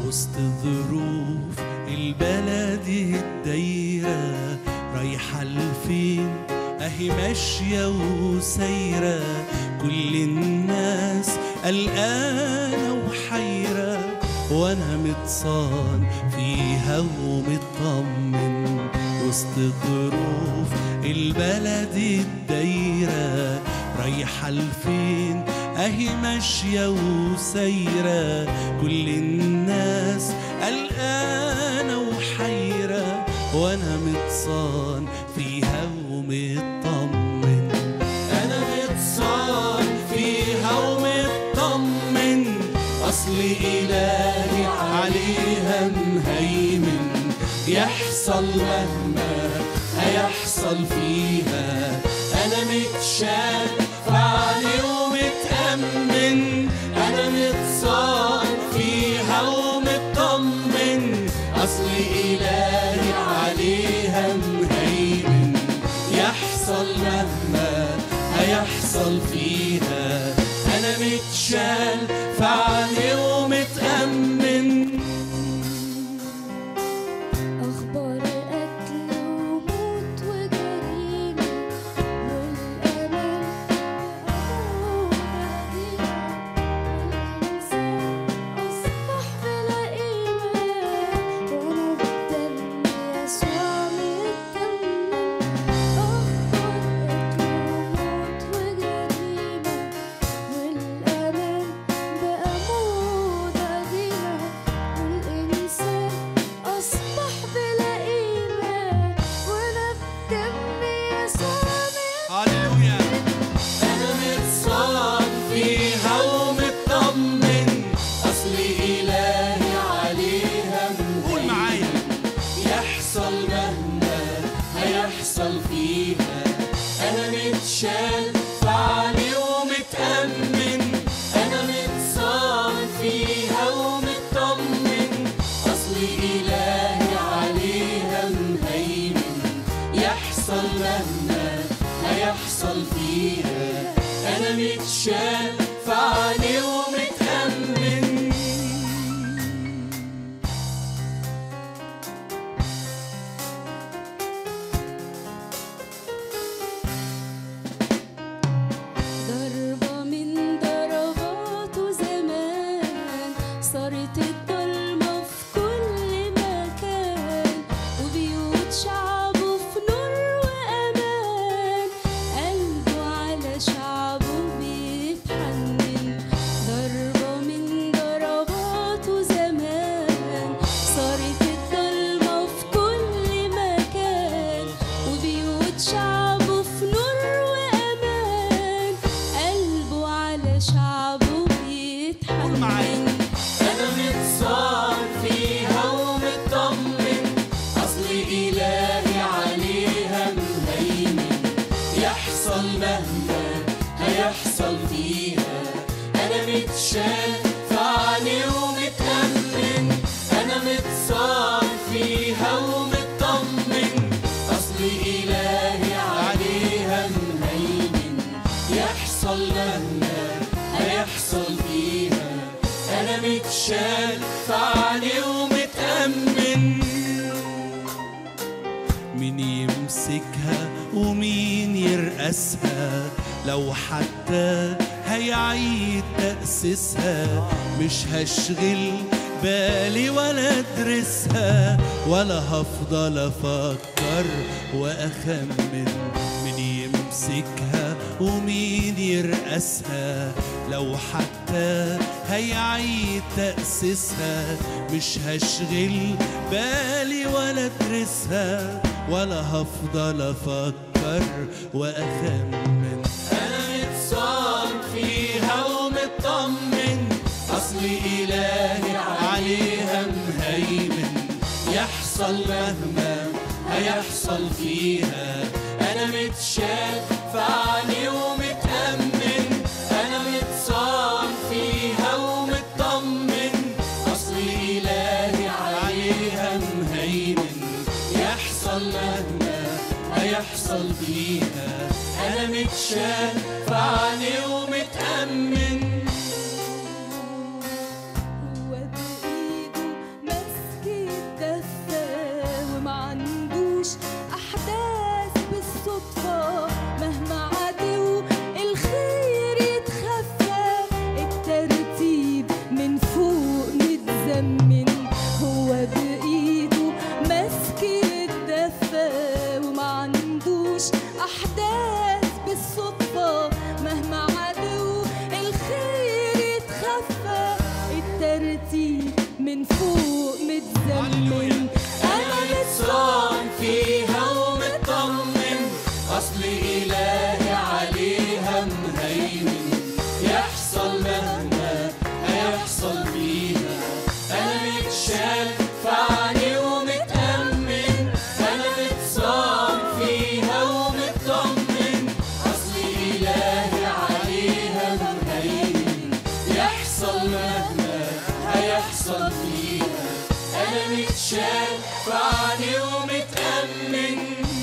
وسط ظروف البلد الدايرة رايحة لفين أهي ماشية وسايرة كل الناس قلقانة وحيرة وأنا متصان فيها ومطمن وسط ظروف البلد الدايرة رايحة لفين أهي ماشية وسايرة كل الناس قلقانة وحيرة وأنا متصان فيها ومطمن أنا متصان فيها ومطمن أصل إلهي عليها مهيمن يحصل مهما هيحصل فيها أنا متشال فعلي ومتأمن أنا متصان فيها ومطمن أصل إلهي عليها مهيمن يحصل مهما هيحصل فيها أنا متشال فعلي ومتأمن أخبار قتل وموت وجريمة والأمل والإنسان أصبح بلا قيمة وأنا بدم يسوع متأمن أخبار قتل وموت وجريمة والأمل بقى موضة قديمة والإنسان أصبح بلا قيمة وأنا بدم يسوع هللويا أنا متصان فيها ومطمن أصل إلهي عليها قول معايا يحصل مهما هيحصل فيها أنا متشال فعلي ومتأمن أنا متصان فيها ومطمن أصل إلهي عليها مهيمن يحصل مهما هيحصل فيها أنا متشال فعلي ومتأمن ضربة من ضرباته زمان صارت الضلمة في كل مكان وبيوت شعبه في نور وأمان قلبه على شعبه بيتحنن ضربة من ضرباته زمان صارت الضلمة في كل مكان وبيوت شعبه في نور وأمان قلبه على شعبه قول معايا. بيتحنن أنا متصان فيها ومطمن أصل إلهي عليها مهيمن يحصل مهما هيحصل فيها أنا متشال فعلي ومتأمن أنا متصان فيها ومطمن أصل إلهي عليها مهيمن يحصل مهما هيحصل فيها أنا متشال فعلي ومتأمن مين يمسكها ومين يرقسها لو حتى هيعيد تأسيسها مش هشغل بالي ولا ادرسها ولا هفضل افكر واخمن مين يمسكها ومين يرقسها لو حتى هيعيد تأسيسها مش هشغل بالي ولا ادرسها ولا هفضل افكر واخمن انا متصان فيها ومطمن اصل الهي عليها مهيمن يحصل مهما هيحصل فيها انا متشال فعلي ومتأمن انا متصان فيها ومطمن اصل الهي عليها مهيمن يحصل مهما هيحصل فيها انا متشال فعلي ومتأمن هو بإيده بالصدفة مهما عدو الخير يتخفى الترتيب من فوق متزمن هو بإيده ماسك الدفة وما عندوش أحداث بالصدفة مهما عدو الخير يتخفى الترتيب من فوق متزمن أنا متصان فيها ومطمن أصل إلهي عليها مهيمن يحصل مهما هيحصل فيها أنا متشال فعني ومتأمن أنا متصان فيها ومطمن أصل إلهي عليها مهيمن يحصل مهما هيحصل فيها أنا متشال فعني ومتأمن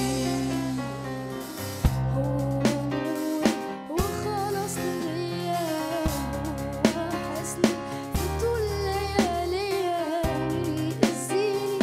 هو وخلاص ليا هو حزني في طول لياليا يأذيني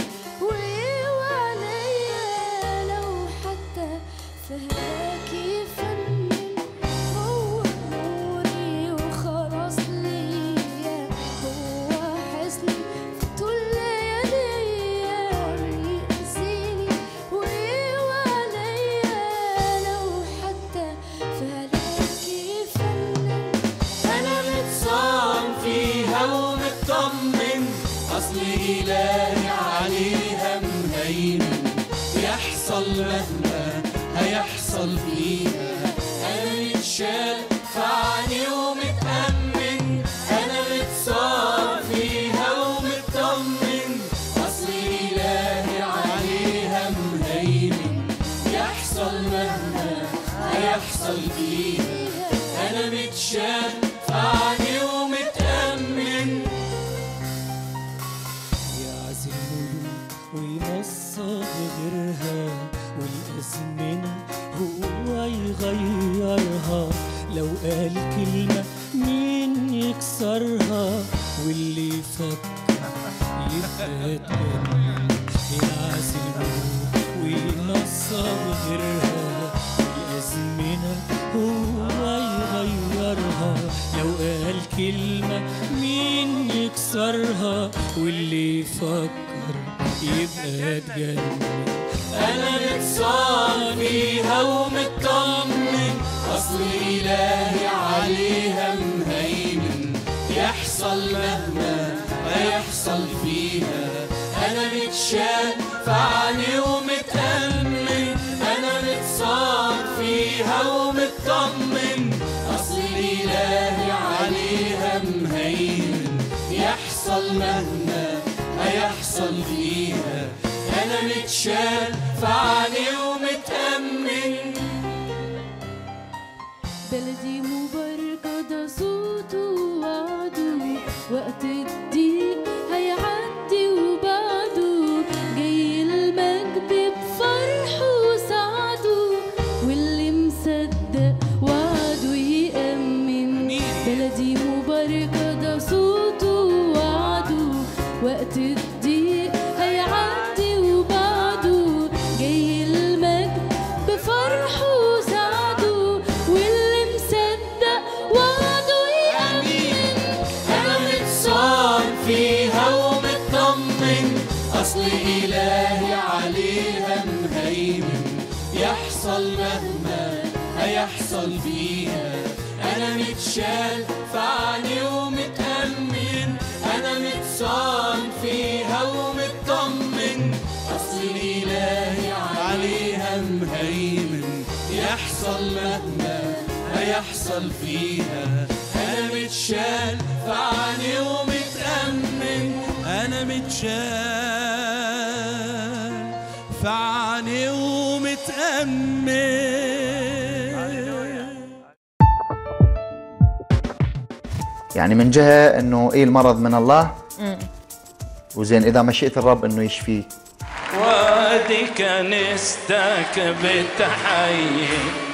ويواليا لو حتى في هلاك يفنن هو نوري وخلاص ليا هو حزني في طول لياليا يأذيني ويواليا لو حتى في هلاك يفنن أنا متصان فيها ومطمن أصل إلهي عليها مهيمن يحصل مهما هيحصل فيها أنا متشال فعني ومتأمن أنا متصان فيها ومطمن أصل إلهي عليها مهيمن يحصل مهما هيحصل فيها أنا متشال فعني ومتأمن يعزل الملوك وينصب غيرها والأزمنة هو يغيرها لو قال كلمة مين يكسرها واللي يفكر يبقى اتجنن يعزل الملوك وينصب غيرها الأزمنة هو يغيرها لو قال كلمة مين يكسرها واللي يفكر يبقى اتجنن أنا متصان فيها ومطمن أصل إلهي عليها مهيمن يحصل مهما هيحصل فيها أنا متشال فعني ومتأمن أنا متصان فيها ومطمن أصل إلهي عليها مهيمن يحصل مهما هيحصل فيها أنا متشال فعني ومتأمن بلدي مباركة ده صوته وعده وقت الضيق هيعدي وبعده جاي المجد بفرحه وسعده واللي مصدق وعده يأمن بلدي مباركة ده صوته وعده وقت الضيق هيعدي وبعده جاي المجد بفرحه وسعده واللي مصدق وعده يأمن أنا متصان فيها ومطمن أصل إلهي عليها مهيمن يحصل مهما هيحصل فيها أنا متشال فعني ومتأمن أنا متصان فيها ومطمن أصل إلهي عليها مهيمن يحصل مهما هيحصل فيها أنا متشال فعني ومتأمن أنا متشال فعني ومتأمن يعني من جهه انه ايه المرض من الله وزين اذا مشيئه الرب انه يشفيك وادي كنيستك بتحيي